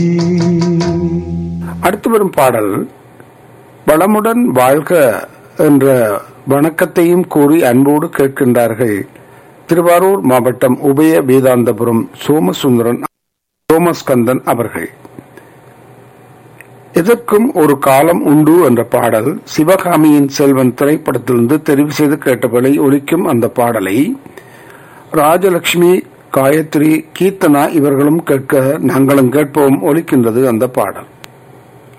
அடுத்து வரும் பாடல் வளமுடன் வாழ்க என்ற வணக்கத்தையும் கூறி அன்போடு கேட்கின்றார்கள் திருவாரூர் மாவட்டம் உபய வேதாந்தபுரம் சோமசுந்தரன் சோமஸ்கந்தன் அவர்கள் எதற்கும் ஒரு காலம் உண்டு என்ற பாடல் சிவகாமியின் செல்வன் திரைப்படத்திலிருந்து தெரிவு செய்து கேட்டபடி ஒலிக்கும் அந்த பாடலை ராஜலட்சுமி காயத்ரி கீர்த்தனா இவர்களும் கேட்க நாங்களும் கேட்போம் ஒலிக்கின்றது அந்த பாடல்